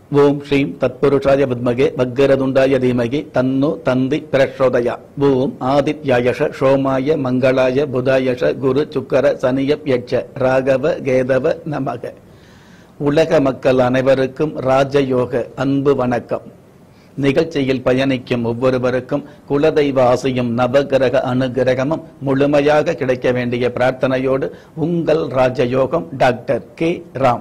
ஓம் ஸ்ரீம் தத்புருஷாய வித்மகே வக்கரதுண்டாய தீமகி தன்னு தந்தி பிரச்சோதயா ஓம் ஆதித்யாயஷ சோமாய மங்களாய புதாயஷ குரு சுக்கர சனியப் யட்ச ராகவ கேதவ நமக உலக மக்கள் அனைவருக்கும் ராஜயோக அன்பு வணக்கம் நிகழ்ச்சியில் பயணிக்கும் ஒவ்வொருவருக்கும் குலதெய்வ ஆசையும் நவகிரக அனுகிரகமும் முழுமையாக கிடைக்க வேண்டிய பிரார்த்தனையோடு உங்கள் ராஜயோகம் டாக்டர் கே ராம்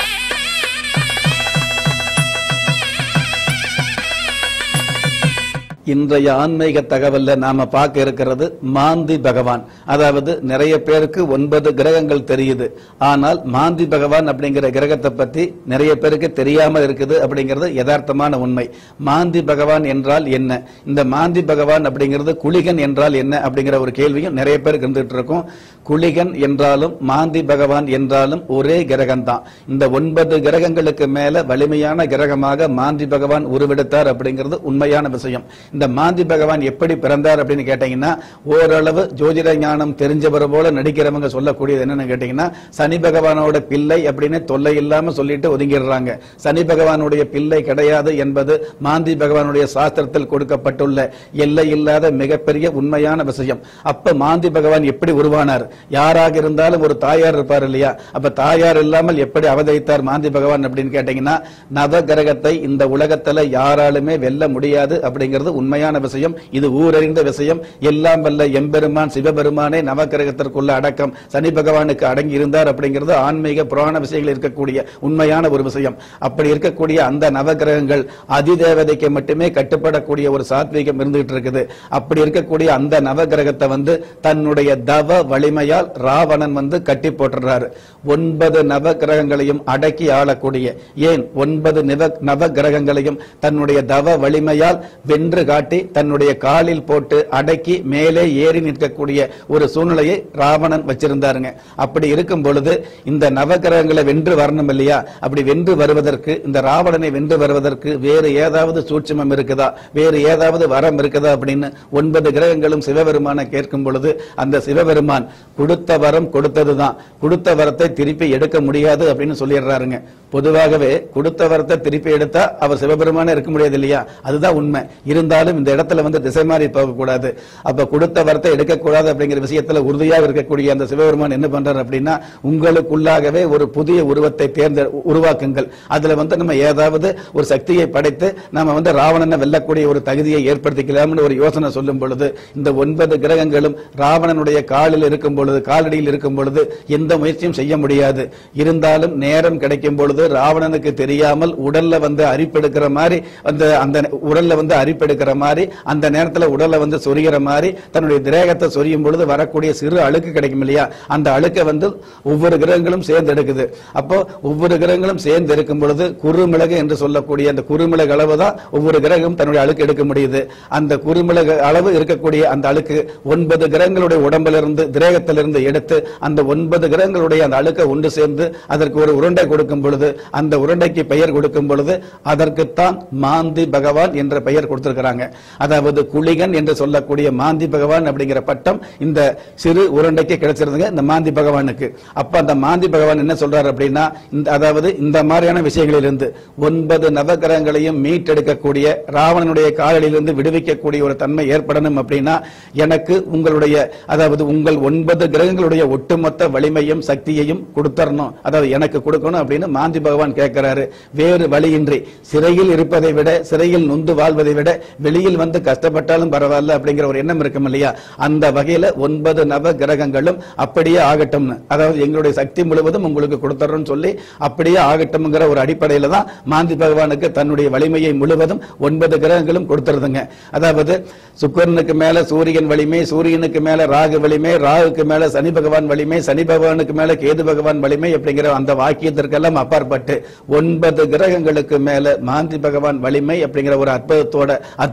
இன்றைய ஆன்மீக தகவல்ல நாம பார்க்க இருக்கிறது மாந்தி பகவான் அதாவது நிறைய பேருக்கு ஒன்பது கிரகங்கள் தெரியுது ஆனால் மாந்தி பகவான் அப்படிங்கிற கிரகத்தை பத்தி நிறைய பேருக்கு தெரியாம இருக்குது அப்படிங்கிறது யதார்த்தமான உண்மை மாந்தி பகவான் என்றால் என்ன இந்த மாந்தி பகவான் அப்படிங்கிறது குளிகன் என்றால் என்ன அப்படிங்கிற ஒரு கேள்வியும் நிறைய பேருக்கு இருந்துட்டு இருக்கும் குளிகன் என்றாலும் மாந்தி பகவான் என்றாலும் ஒரே கிரகம் தான் இந்த ஒன்பது கிரகங்களுக்கு மேல வலிமையான கிரகமாக மாந்தி பகவான் உருவெடுத்தார் அப்படிங்கிறது உண்மையான விஷயம் இந்த மாந்தி பகவான் எப்படி பிறந்தார் அப்படின்னு கேட்டீங்கன்னா ஓரளவு ஜோதிட ஞானம் தெரிஞ்சவர் போல நடிக்கிறவங்க சொல்லக்கூடியது என்னன்னு கேட்டீங்கன்னா சனி பகவானோட பிள்ளை அப்படின்னு தொல்லை இல்லாம சொல்லிட்டு ஒதுங்கிடுறாங்க சனி பகவானுடைய பிள்ளை கிடையாது என்பது மாந்தி பகவானுடைய சாஸ்திரத்தில் கொடுக்கப்பட்டுள்ள எல்லை இல்லாத மிகப்பெரிய உண்மையான விஷயம் அப்ப மாந்தி பகவான் எப்படி உருவானார் யாராக இருந்தாலும் ஒரு தாயார் இருப்பார் இல்லையா அப்ப தாயார் இல்லாமல் எப்படி அவதரித்தார் மாந்தி பகவான் அப்படின்னு கேட்டீங்கன்னா நவ கிரகத்தை இந்த உலகத்துல யாராலுமே வெல்ல முடியாது அப்படிங்கிறது உண்மையான விஷயம் இது ஊரறிந்த விஷயம் எல்லாம் வல்ல எம்பெருமான் சிவபெருமானே நவகிரகத்திற்குள்ள அடக்கம் சனி பகவானுக்கு அடங்கி இருந்தார் அப்படிங்கிறது ஆன்மீக புராண விஷயங்கள் இருக்கக்கூடிய உண்மையான ஒரு விஷயம் அப்படி இருக்கக்கூடிய அந்த நவகிரகங்கள் அதிதேவதைக்கு மட்டுமே கட்டுப்படக்கூடிய ஒரு சாத்வீகம் இருந்துகிட்டு இருக்குது அப்படி இருக்கக்கூடிய அந்த நவகிரகத்தை வந்து தன்னுடைய தவ வலிமையால் ராவணன் வந்து கட்டி போட்டுறாரு ஒன்பது நவகிரகங்களையும் அடக்கி ஆளக்கூடிய ஏன் ஒன்பது நிவ நவகிரகங்களையும் தன்னுடைய தவ வலிமையால் வென்று காட்டி தன்னுடைய காலில் போட்டு அடக்கி மேலே ஏறி நிற்கக்கூடிய ஒரு சூழ்நிலையை ராவணன் வச்சிருந்தாருங்க அப்படி இருக்கும் பொழுது இந்த நவகிரகங்களை வென்று வரணும் இல்லையா அப்படி வென்று வருவதற்கு இந்த ராவணனை வென்று வருவதற்கு வேறு ஏதாவது சூட்சுமம் இருக்குதா வேறு ஏதாவது வரம் இருக்குதா அப்படின்னு ஒன்பது கிரகங்களும் சிவபெருமான கேட்கும் பொழுது அந்த சிவபெருமான் கொடுத்த வரம் கொடுத்ததுதான் கொடுத்த வரத்தை திருப்பி எடுக்க முடியாது அப்படின்னு சொல்லிடுறாருங்க பொதுவாகவே கொடுத்த வரத்தை திருப்பி எடுத்தா அவர் சிவபெருமானே இருக்க முடியாது இல்லையா அதுதான் உண்மை இருந்தாலும் இந்த இடத்துல வந்து திசை மாறி போகக்கூடாது அப்ப கொடுத்த வரத்தை எடுக்கக்கூடாது அப்படிங்கிற விஷயத்துல உறுதியாக இருக்கக்கூடிய அந்த சிவபெருமான் என்ன பண்றாரு அப்படின்னா உங்களுக்குள்ளாகவே ஒரு புதிய உருவத்தை தேர்ந்த உருவாக்குங்கள் அதுல வந்து நம்ம ஏதாவது ஒரு சக்தியை படைத்து நம்ம வந்து ராவணனை வெல்லக்கூடிய ஒரு தகுதியை ஏற்படுத்திக்கலாம்னு ஒரு யோசனை சொல்லும் பொழுது இந்த ஒன்பது கிரகங்களும் ராவணனுடைய காலில் இருக்கும் பொழுது காலடியில் இருக்கும் பொழுது எந்த முயற்சியும் செய்ய முடியாது இருந்தாலும் நேரம் கிடைக்கும் பொழுது ராவணனுக்கு தெரியாமல் உடல்ல வந்து அரிப்பெடுக்கிற மாதிரி அந்த அந்த உடல்ல வந்து அரிப்பெடுக்கிற மாதிரி அந்த நேரத்துல உடல்ல வந்து சொரிகிற மாதிரி தன்னுடைய திரேகத்தை சொரியும் பொழுது வரக்கூடிய சிறு அழுக்கு கிடைக்கும் இல்லையா அந்த அழுக்கை வந்து ஒவ்வொரு கிரகங்களும் சேர்ந்து எடுக்குது அப்போ ஒவ்வொரு கிரகங்களும் சேர்ந்து இருக்கும் பொழுது குறுமிளகு என்று சொல்லக்கூடிய அந்த குறுமிளகு அளவு தான் ஒவ்வொரு கிரகமும் தன்னுடைய அழுக்கு எடுக்க முடியுது அந்த குறுமிளகு அளவு இருக்கக்கூடிய அந்த அழுக்கு ஒன்பது கிரகங்களுடைய உடம்பிலிருந்து திரேகத்திலிருந்து எடுத்து அந்த ஒன்பது கிரகங்களுடைய அந்த அழுக்கை ஒன்று சேர்ந்து அதற்கு ஒரு உருண்டை கொடுக்கும் பொழுது அந்த உருண்டைக்கு பெயர் கொடுக்கும் பொழுது அதற்குத்தான் மாந்தி பகவான் என்ற பெயர் கொடுத்திருக்கிறாங்க அதாவது குளிகன் என்று சொல்லக்கூடிய மாந்தி பகவான் அப்படிங்கிற பட்டம் இந்த சிறு உருண்டைக்கு கிடைச்சிருந்துங்க இந்த மாந்தி பகவானுக்கு அப்ப அந்த மாந்தி பகவான் என்ன சொல்றாரு அப்படின்னா இந்த அதாவது இந்த மாதிரியான விஷயங்களிலிருந்து ஒன்பது நவகிரகங்களையும் மீட்டெடுக்கக்கூடிய ராவணனுடைய காலடியிலிருந்து விடுவிக்கக்கூடிய ஒரு தன்மை ஏற்படணும் அப்படின்னா எனக்கு உங்களுடைய அதாவது உங்கள் ஒன்பது கிரகங்களுடைய ஒட்டுமொத்த வலிமையும் சக்தியையும் கொடுத்தரணும் அதாவது எனக்கு கொடுக்கணும் அப்படின்னு மாந்தி பகவான் கேட்கிறாரு வேறு வழியின்றி சிறையில் இருப்பதை விட சிறையில் நொந்து வாழ்வதை விட வெளியில் வந்து கஷ்டப்பட்டாலும் பரவாயில்ல அப்படிங்கிற ஒரு எண்ணம் இருக்கும் இல்லையா அந்த வகையில ஒன்பது நவ கிரகங்களும் அப்படியே ஆகட்டும்னு அதாவது எங்களுடைய சக்தி முழுவதும் உங்களுக்கு கொடுத்துறோம்னு சொல்லி அப்படியே ஆகட்டும்ங்கிற ஒரு அடிப்படையில தான் மாந்தி பகவானுக்கு தன்னுடைய வலிமையை முழுவதும் ஒன்பது கிரகங்களும் கொடுத்துருதுங்க அதாவது சுக்கரனுக்கு மேல சூரியன் வலிமை சூரியனுக்கு மேல ராகு வலிமை ராகுக்கு மேல சனி பகவான் வலிமை சனி பகவானுக்கு மேல கேது பகவான் வலிமை அப்படிங்கிற அந்த வாக்கியத்திற்கெல்லாம் அப்பாற்பட்டு ஒன்பது கிரகங்களுக்கு மேல மாந்தி பகவான் வலிமை அப்படிங்கிற ஒரு அற்புதத்தோட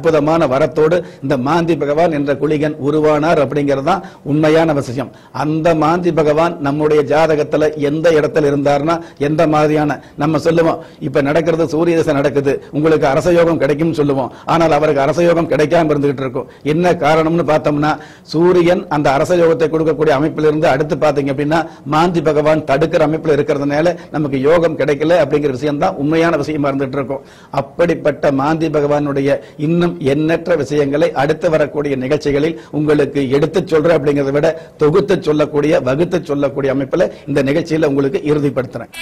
அற்புதமான வரத்தோடு இந்த மாந்தி பகவான் என்ற குளிகன் உருவானார் அப்படிங்கிறது தான் உண்மையான விஷயம் அந்த மாந்தி பகவான் நம்முடைய ஜாதகத்துல எந்த இடத்துல இருந்தார்னா எந்த மாதிரியான நம்ம சொல்லுவோம் இப்ப நடக்கிறது சூரிய தசை நடக்குது உங்களுக்கு அரச யோகம் கிடைக்கும்னு சொல்லுவோம் ஆனால் அவருக்கு அரச யோகம் கிடைக்காம இருந்துகிட்டு இருக்கும் என்ன காரணம்னு பார்த்தோம்னா சூரியன் அந்த அரச யோகத்தை கொடுக்கக்கூடிய அமைப்பிலிருந்து அடுத்து பார்த்தீங்க அப்படின்னா மாந்தி பகவான் தடுக்கிற அமைப்புல இருக்கிறதுனால நமக்கு யோகம் கிடைக்கல அப்படிங்கிற விஷயம் தான் உண்மையான விஷயமா இருந்துட்டு இருக்கும் அப்படிப்பட்ட மாந்தி பகவானுடைய இன்னும் எண்ணற்ற விஷயங்களை அடுத்து வரக்கூடிய நிகழ்ச்சிகளில் உங்களுக்கு எடுத்துச் சொல்றேன் அப்படிங்கறத விட தொகுத்து சொல்லக்கூடிய வகுத்து சொல்லக்கூடிய அமைப்புல இந்த நிகழ்ச்சியில உங்களுக்கு இறுதிப்படுத்துறேன்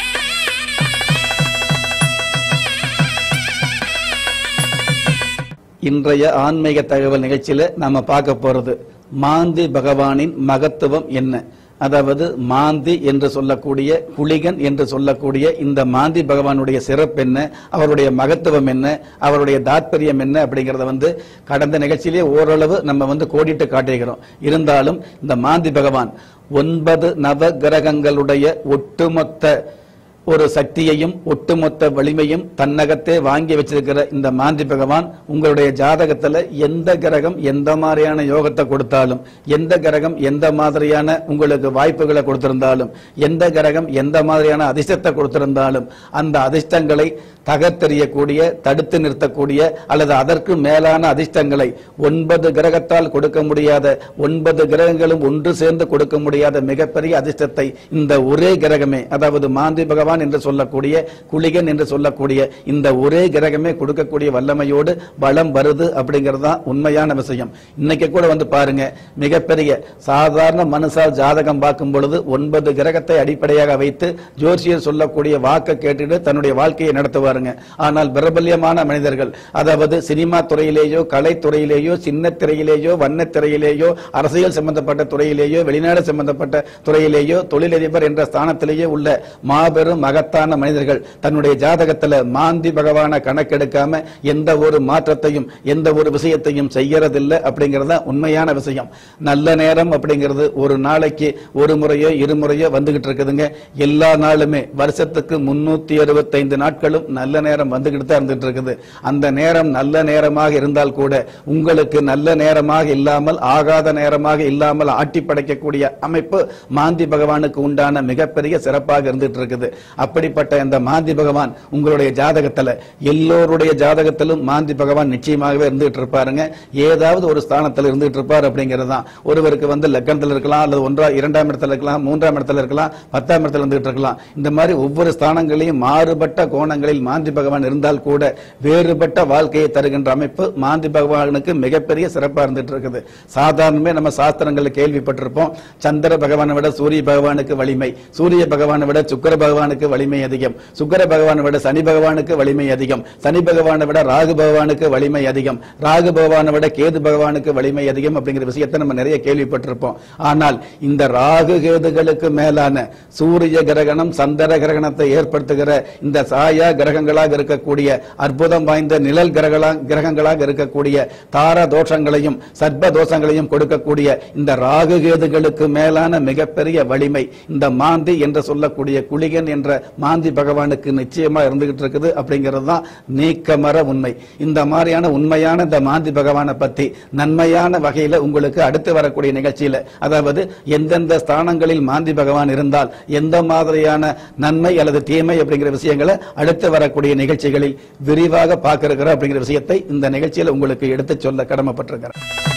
இன்றைய ஆன்மீக தகவல் நிகழ்ச்சியில நாம பார்க்க போறது மாந்தி பகவானின் மகத்துவம் என்ன அதாவது மாந்தி என்று சொல்லக்கூடிய புலிகன் என்று சொல்லக்கூடிய இந்த மாந்தி பகவானுடைய சிறப்பு என்ன அவருடைய மகத்துவம் என்ன அவருடைய தாத்பரியம் என்ன அப்படிங்கறத வந்து கடந்த நிகழ்ச்சியிலே ஓரளவு நம்ம வந்து கோடிட்டு காட்டுகிறோம் இருந்தாலும் இந்த மாந்தி பகவான் ஒன்பது நவ கிரகங்களுடைய ஒட்டுமொத்த ஒரு சக்தியையும் ஒட்டுமொத்த வலிமையும் தன்னகத்தே வாங்கி வச்சிருக்கிற இந்த மாந்தி பகவான் உங்களுடைய ஜாதகத்துல எந்த கிரகம் எந்த மாதிரியான யோகத்தை கொடுத்தாலும் எந்த கிரகம் எந்த மாதிரியான உங்களுக்கு வாய்ப்புகளை கொடுத்திருந்தாலும் எந்த கிரகம் எந்த மாதிரியான அதிர்ஷ்டத்தை கொடுத்திருந்தாலும் அந்த அதிர்ஷ்டங்களை தகர்த்தெறியக்கூடிய தடுத்து நிறுத்தக்கூடிய அல்லது அதற்கு மேலான அதிர்ஷ்டங்களை ஒன்பது கிரகத்தால் கொடுக்க முடியாத ஒன்பது கிரகங்களும் ஒன்று சேர்ந்து கொடுக்க முடியாத மிகப்பெரிய அதிர்ஷ்டத்தை இந்த ஒரே கிரகமே அதாவது மாந்தி பகவான் என்று சொல்லக்கூடிய குளிகன் என்று சொல்லக்கூடிய இந்த ஒரே கிரகமே கொடுக்கக்கூடிய வல்லமையோடு பலம் வருது அப்படிங்கிறது தான் உண்மையான விஷயம் இன்னைக்கு கூட வந்து பாருங்க மிகப்பெரிய சாதாரண மனுஷால் ஜாதகம் பார்க்கும் பொழுது ஒன்பது கிரகத்தை அடிப்படையாக வைத்து ஜோசியர் சொல்லக்கூடிய வாக்கை கேட்டுட்டு தன்னுடைய வாழ்க்கையை நடத்துவாருங்க ஆனால் பிரபல்யமான மனிதர்கள் அதாவது சினிமா துறையிலேயோ கலைத்துறையிலேயோ சின்ன திரையிலேயோ வண்ணத் திரையிலேயோ அரசியல் சம்பந்தப்பட்ட துறையிலேயோ வெளிநாடு சம்பந்தப்பட்ட துறையிலேயோ தொழிலதிபர் என்ற ஸ்தானத்திலேயே உள்ள மாபெரும் மகத்தான மனிதர்கள் தன்னுடைய ஜாதகத்துல மாந்தி பகவான கணக்கெடுக்காம எந்த ஒரு மாற்றத்தையும் எந்த ஒரு விஷயத்தையும் செய்யறதில்லை அப்படிங்கறது தான் உண்மையான விஷயம் நல்ல நேரம் அப்படிங்கிறது ஒரு நாளைக்கு ஒரு முறையோ இருமுறையோ வந்துகிட்டு இருக்குதுங்க எல்லா நாளுமே வருஷத்துக்கு முன்னூத்தி அறுபத்தைந்து நாட்களும் நல்ல நேரம் வந்துகிட்டு தான் இருந்துட்டு இருக்குது அந்த நேரம் நல்ல நேரமாக இருந்தால் கூட உங்களுக்கு நல்ல நேரமாக இல்லாமல் ஆகாத நேரமாக இல்லாமல் ஆட்டி படைக்கக்கூடிய அமைப்பு மாந்தி பகவானுக்கு உண்டான மிகப்பெரிய சிறப்பாக இருந்துட்டு இருக்குது அப்படிப்பட்ட இந்த மாந்தி பகவான் உங்களுடைய ஜாதகத்துல எல்லோருடைய ஜாதகத்திலும் மாந்தி பகவான் நிச்சயமாகவே இருந்துட்டு இருப்பாருங்க ஏதாவது ஒரு ஸ்தானத்தில் இருந்துட்டு இருப்பார் அப்படிங்கிறது தான் ஒருவருக்கு வந்து லக்கணத்தில் இருக்கலாம் அல்லது ஒன்றா இரண்டாம் இடத்துல இருக்கலாம் மூன்றாம் இடத்துல இருக்கலாம் பத்தாம் இடத்துல இருந்துட்டு இருக்கலாம் இந்த மாதிரி ஒவ்வொரு ஸ்தானங்களையும் மாறுபட்ட கோணங்களில் மாந்தி பகவான் இருந்தால் கூட வேறுபட்ட வாழ்க்கையை தருகின்ற அமைப்பு மாந்தி பகவானுக்கு மிகப்பெரிய சிறப்பா இருந்துட்டு இருக்குது சாதாரணமே நம்ம சாஸ்திரங்கள்ல கேள்விப்பட்டிருப்போம் சந்திர பகவானை விட சூரிய பகவானுக்கு வலிமை சூரிய பகவானை விட சுக்கிர பகவானுக்கு வலிமை அதிகம் சுக்கிர பகவானை விட சனி பகவானுக்கு வலிமை அதிகம் சனி பகவானை விட ராகு பகவானுக்கு வலிமை அதிகம் ராகு பகவானை விட கேது பகவானுக்கு வலிமை அதிகம் அப்படிங்கிற விஷயத்தை நம்ம நிறைய கேள்விப்பட்டிருப்போம் ஆனால் இந்த ராகு கேதுகளுக்கு மேலான சூரிய கிரகணம் சந்திர கிரகணத்தை ஏற்படுத்துகிற இந்த சாயா கிரகங்களாக இருக்கக்கூடிய அற்புதம் வாய்ந்த நிழல் கிரகலா கிரகங்களாக இருக்கக்கூடிய தார தோஷங்களையும் சர்ப்ப தோஷங்களையும் கொடுக்கக்கூடிய இந்த ராகு கேதுகளுக்கு மேலான மிகப்பெரிய வலிமை இந்த மாந்தி என்று சொல்லக்கூடிய குளிகன் என்ற மாந்தி பகவானுக்கு நிச்சயமா இருந்துகிட்டு இருக்குது அப்படிங்கிறது தான் நீக்கமர உண்மை இந்த மாதிரியான உண்மையான இந்த மாந்தி பகவானை பத்தி நன்மையான வகையில உங்களுக்கு அடுத்து வரக்கூடிய நிகழ்ச்சியில அதாவது எந்தெந்த ஸ்தானங்களில் மாந்தி பகவான் இருந்தால் எந்த மாதிரியான நன்மை அல்லது தீமை அப்படிங்கிற விஷயங்களை அடுத்து வரக்கூடிய நிகழ்ச்சிகளில் விரிவாக பார்க்க இருக்கிறோம் அப்படிங்கிற விஷயத்தை இந்த நிகழ்ச்சியில உங்களுக்கு எடுத்துச் சொல்ல கடமைப்பட்டிருக்கிறேன்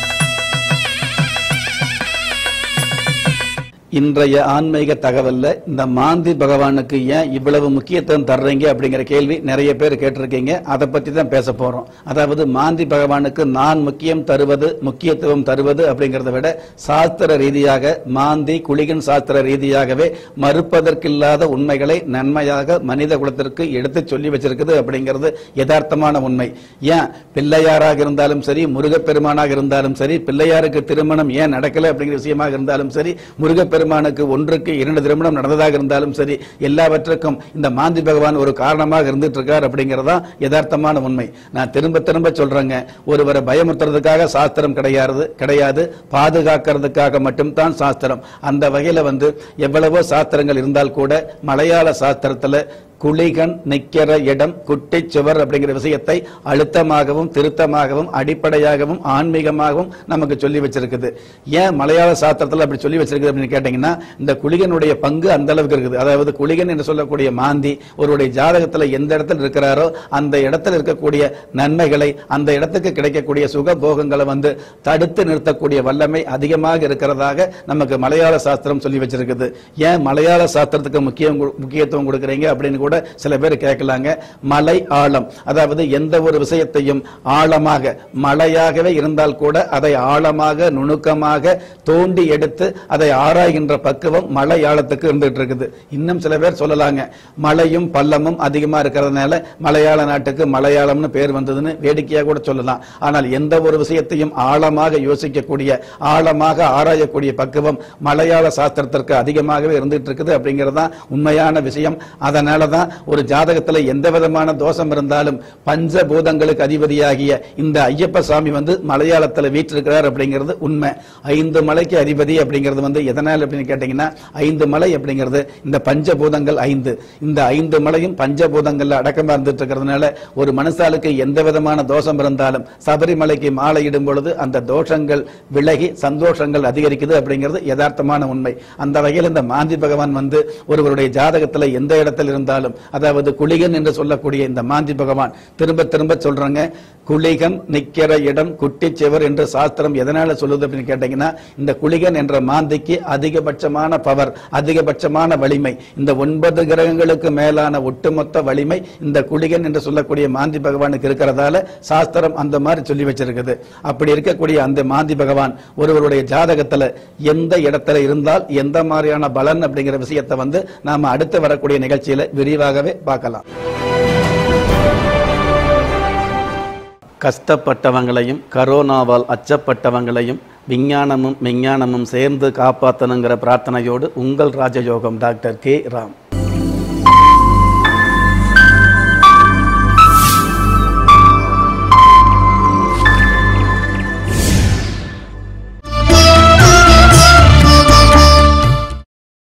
இன்றைய ஆன்மீக தகவல்ல இந்த மாந்தி பகவானுக்கு ஏன் இவ்வளவு முக்கியத்துவம் தர்றீங்க அப்படிங்கிற கேள்வி நிறைய பேர் கேட்டிருக்கீங்க அதை பத்தி தான் பேச போறோம் அதாவது மாந்தி பகவானுக்கு நான் முக்கியம் தருவது முக்கியத்துவம் தருவது அப்படிங்கறத விட சாஸ்திர ரீதியாக மாந்தி குளிகன் சாஸ்திர ரீதியாகவே மறுப்பதற்கில்லாத உண்மைகளை நன்மையாக மனித குலத்திற்கு எடுத்து சொல்லி வச்சிருக்குது அப்படிங்கிறது யதார்த்தமான உண்மை ஏன் பிள்ளையாராக இருந்தாலும் சரி முருகப்பெருமானாக இருந்தாலும் சரி பிள்ளையாருக்கு திருமணம் ஏன் நடக்கல அப்படிங்கிற விஷயமாக இருந்தாலும் சரி முருகப்பெருமானுக்கு ஒன்றுக்கு இரண்டு திருமணம் நடந்ததாக இருந்தாலும் சரி எல்லாவற்றுக்கும் இந்த மாந்தி பகவான் ஒரு காரணமாக இருந்துட்டு இருக்கார் அப்படிங்கறதா யதார்த்தமான உண்மை நான் திரும்ப திரும்ப சொல்றேங்க ஒருவரை பயமுறுத்துறதுக்காக சாஸ்திரம் கிடையாது கிடையாது பாதுகாக்கிறதுக்காக மட்டும்தான் சாஸ்திரம் அந்த வகையில வந்து எவ்வளவோ சாஸ்திரங்கள் இருந்தால் கூட மலையாள சாஸ்திரத்துல குளிகன் நிக்கிற இடம் குட்டிச் சுவர் அப்படிங்கிற விஷயத்தை அழுத்தமாகவும் திருத்தமாகவும் அடிப்படையாகவும் ஆன்மீகமாகவும் நமக்கு சொல்லி வச்சிருக்குது ஏன் மலையாள சாஸ்திரத்துல அப்படி சொல்லி வச்சிருக்குது அப்படின்னு கேட்டீங்கன்னா இந்த குளிகனுடைய பங்கு அந்த அளவுக்கு இருக்குது அதாவது குளிகன் என்று சொல்லக்கூடிய மாந்தி ஒருவருடைய ஜாதகத்துல எந்த இடத்துல இருக்கிறாரோ அந்த இடத்துல இருக்கக்கூடிய நன்மைகளை அந்த இடத்துக்கு கிடைக்கக்கூடிய சுக போகங்களை வந்து தடுத்து நிறுத்தக்கூடிய வல்லமை அதிகமாக இருக்கிறதாக நமக்கு மலையாள சாஸ்திரம் சொல்லி வச்சிருக்குது ஏன் மலையாள சாஸ்திரத்துக்கு முக்கியம் கு- முக்கியத்துவம் கொடுக்குறீங்க அப்படின்னு கூட சில பேர் கேட்கலாங்க மலை ஆழம் அதாவது எந்த ஒரு விஷயத்தையும் ஆழமாக மலையாகவே இருந்தால் கூட அதை ஆழமாக நுணுக்கமாக தோண்டி எடுத்து அதை ஆராய்கின்ற பக்குவம் மலை ஆழத்துக்கு இருந்துட்டு இருக்குது இன்னும் சில பேர் சொல்லலாங்க மலையும் பள்ளமும் அதிகமா இருக்கிறதுனால மலையாள நாட்டுக்கு மலையாளம்னு பேர் வந்ததுன்னு வேடிக்கையா கூட சொல்லலாம் ஆனால் எந்த ஒரு விஷயத்தையும் ஆழமாக யோசிக்கக்கூடிய ஆழமாக ஆராயக்கூடிய பக்குவம் மலையாள சாஸ்திரத்திற்கு அதிகமாகவே இருந்துட்டு இருக்குது அப்படிங்கிறது தான் உண்மையான விஷயம் அதனால தான் ஒரு ஜாதகத்துல எந்த விதமான தோஷம் இருந்தாலும் பஞ்சபூதங்களுக்கு அதிபதியாகிய இந்த ஐயப்ப சாமி வந்து மலையாளத்துல வீற்றிருக்கிறார் அப்படிங்கிறது உண்மை ஐந்து மலைக்கு அதிபதி அப்படிங்கிறது வந்து எதனால் அப்படின்னு கேட்டீங்கன்னா ஐந்து மலை அப்படிங்கிறது இந்த பஞ்சபூதங்கள் ஐந்து இந்த ஐந்து மலையும் பஞ்சபூதங்கள்ல அடக்கமா இருந்துட்டு இருக்கிறதுனால ஒரு மனுஷாளுக்கு எந்த விதமான தோஷம் இருந்தாலும் சபரிமலைக்கு மாலை இடும் பொழுது அந்த தோஷங்கள் விலகி சந்தோஷங்கள் அதிகரிக்குது அப்படிங்கிறது யதார்த்தமான உண்மை அந்த வகையில் இந்த மாந்தி பகவான் வந்து ஒருவருடைய ஜாதகத்துல எந்த இடத்தில் இருந்தாலும் அதாவது குளிகன் என்று சொல்லக்கூடிய இந்த மாந்தி பகவான் திரும்ப திரும்ப சொல்றாங்க குளிகன் நிக்கிற இடம் குட்டிச் செவர் என்று சாஸ்திரம் எதனால சொல்லுது அப்படின்னு கேட்டீங்கன்னா இந்த குளிகன் என்ற மாந்திக்கு அதிகபட்சமான பவர் அதிகபட்சமான வலிமை இந்த ஒன்பது கிரகங்களுக்கு மேலான ஒட்டுமொத்த வலிமை இந்த குளிகன் என்று சொல்லக்கூடிய மாந்தி பகவானுக்கு இருக்கிறதால சாஸ்திரம் அந்த மாதிரி சொல்லி வச்சிருக்குது அப்படி இருக்கக்கூடிய அந்த மாந்தி பகவான் ஒருவருடைய ஜாதகத்துல எந்த இடத்துல இருந்தால் எந்த மாதிரியான பலன் அப்படிங்கிற விஷயத்தை வந்து நாம அடுத்து வரக்கூடிய நிகழ்ச்சியில விரிவாகவே பார்க்கலாம் கஷ்டப்பட்டவங்களையும் கரோனாவால் அச்சப்பட்டவங்களையும் விஞ்ஞானமும் விஞ்ஞானமும் சேர்ந்து காப்பாற்றணுங்கிற பிரார்த்தனையோடு உங்கள் ராஜயோகம் டாக்டர் கே ராம்